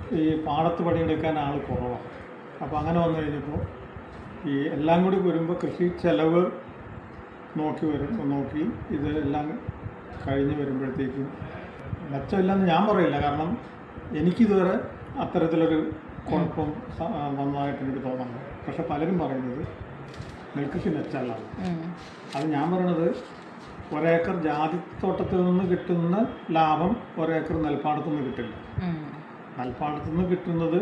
ഈ പാടത്ത് പണിയെടുക്കാൻ ആൾ കുറവാണ് അപ്പോൾ അങ്ങനെ വന്നു കഴിഞ്ഞപ്പോൾ ഈ എല്ലാം കൂടി വരുമ്പോൾ കൃഷി ചെലവ് നോക്കി വരും നോക്കി ഇത് എല്ലാം കഴിഞ്ഞ് വരുമ്പോഴത്തേക്കും മെച്ചമില്ലെന്ന് ഞാൻ പറയില്ല കാരണം എനിക്കിതുവരെ അത്തരത്തിലൊരു കുഴപ്പം സ- ആ, വന്നതായിട്ട് എനിക്ക് തോന്നുന്നു പക്ഷെ പലരും പറയുന്നത് നെൽകൃഷി മെച്ചമല്ല ഉം. അത് ഞാൻ പറയണത് ഒരേക്കർ ജാതിത്തോട്ടത്തിൽ നിന്ന് കിട്ടുന്ന ലാഭം ഒരേക്കർ നെൽപ്പാടത്തു നിന്ന് കിട്ടില്ല ഉം. നെൽപ്പാടത്തു നിന്ന് കിട്ടുന്നത്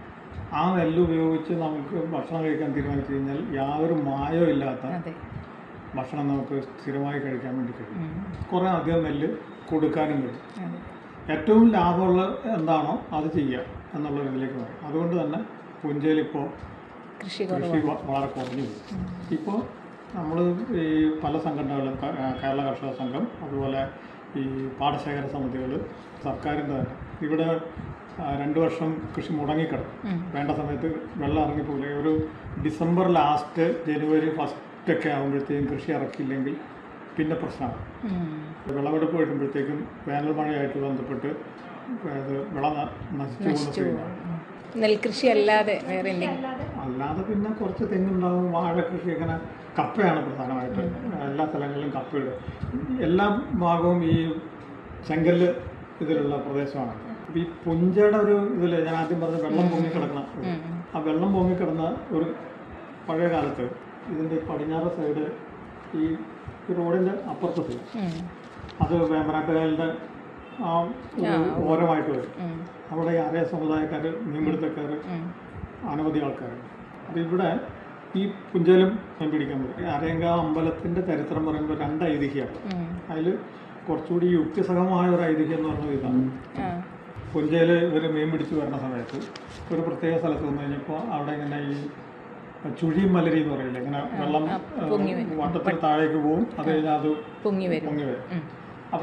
ആ നെല്ല് ഉപയോഗിച്ച് നമുക്ക് ഭക്ഷണം കഴിക്കാൻ തീരുമാനിച്ചു കഴിഞ്ഞാൽ യാതൊരു മായവും ഇല്ലാത്ത അതെ ഭക്ഷണം നമുക്ക് സ്ഥിരമായി കഴിക്കാൻ വേണ്ടി കഴിയും ഉം. കുറേ അധികം നെല്ല് കൊടുക്കാനും കഴിയും അതെ ഏറ്റവും ലാഭമുള്ള എന്താണോ അത് ചെയ്യുക എന്നുള്ള ഇതിലേക്ക് വരും അതുകൊണ്ട് തന്നെ പുഞ്ചയിലിപ്പോൾ കൃഷി കൃഷി വ- വളരെ കുറഞ്ഞു പോയി ഇപ്പോൾ നമ്മൾ ഈ പല സംഘടനകളും ക- ആ, കേരള കർഷക സംഘം അതുപോലെ ഈ പാടശേഖര സമിതികൾ സർക്കാരിൻ്റെ തന്നെ ഇവിടെ ആ, രണ്ട് വർഷം കൃഷി മുടങ്ങിക്കിടക്കും ഉം. വേണ്ട സമയത്ത് വെള്ളം ഇറങ്ങിപ്പോകില്ല ഒരു ഡിസംബർ ലാസ്റ്റ് ജനുവരി ഫസ്റ്റ് ഒക്കെ ആകുമ്പോഴത്തേക്കും കൃഷി ഇറക്കിയില്ലെങ്കിൽ പിന്നെ പ്രശ്നമാണ് ഉം. വിളവെടുപ്പ് വരുമ്പോഴത്തേക്കും വേനൽ മഴയായിട്ട് ബന്ധപ്പെട്ട് അത് വിള ന- നശിച്ചു പോകുന്ന സ്ഥിതിയാണ്. ഉം. നെൽകൃഷി അല്ലാതെ വേറെ എന്തെങ്കിലും അല്ലാതെ പിന്നെ കുറച്ച് തെങ്ങുണ്ടാവും വാഴ കൃഷി അങ്ങനെ കപ്പയാണ് പ്രധാനമായിട്ട് എല്ലാ സ്ഥലങ്ങളിലും കപ്പയിടും എല്ലാ ഭാഗവും ഈ ചെങ്കല്ല് ഇതിലുള്ള പ്രദേശമാണ് അപ്പോൾ ഈ പുഞ്ചയുടെ ഒരു ഇതിൽ ഞാൻ ആദ്യം പറഞ്ഞ വെള്ളം പൊങ്ങിക്കിടക്കുന്ന ഒരു- ഉം. ആ വെള്ളം പൊങ്ങിക്കിടന്ന ഒരു പഴയ കാലത്ത് ഇതിൻ്റെ പടിഞ്ഞാറ് സൈഡ് ഈ ഈ റോഡിൻ്റെ അപ്പുറത്തെ സൈഡ് ഉം. അത് വേമ്പനാട്ടുകായലിൻ്റെ ആ ഒരു ഓരമായിട്ട് വരും ഉം. അവിടെ ഈ അറിയ സമുദായക്കാർ മീൻപിടുത്തക്കാർ ഉം. അനവധി ആൾക്കാരുണ്ട് അപ്പോൾ ഇവിടെ ഈ പുഞ്ചയിലും മീൻ പിടിക്കാൻ പറ്റും അരയങ്ക അമ്പലത്തിൻ്റെ ചരിത്രം പറയുമ്പോൾ രണ്ട് ഐതിഹ്യമാണ് ഉം. അതിൽ കുറച്ചുകൂടി യുക്തിസഹമായ ഒരു ഐതിഹ്യം എന്ന് പറയുന്നത് ഇതാണ് ആ. പുഞ്ചയിൽ ഇവർ മീൻ പിടിച്ച് വരുന്ന സമയത്ത് ഒരു പ്രത്യേക സ്ഥലത്ത് വന്നു കഴിഞ്ഞപ്പോൾ അവിടെ ഇങ്ങനെ ഈ ചുഴി മലരി എന്ന് പറയില്ല ഇങ്ങനെ വെള്ളം പൊങ്ങി വരും. വട്ടത്തിൽ താഴേക്ക് പോവും അത് കഴിഞ്ഞാൽ അത് പൊങ്ങി വരും പൊങ്ങി വരും ഉം.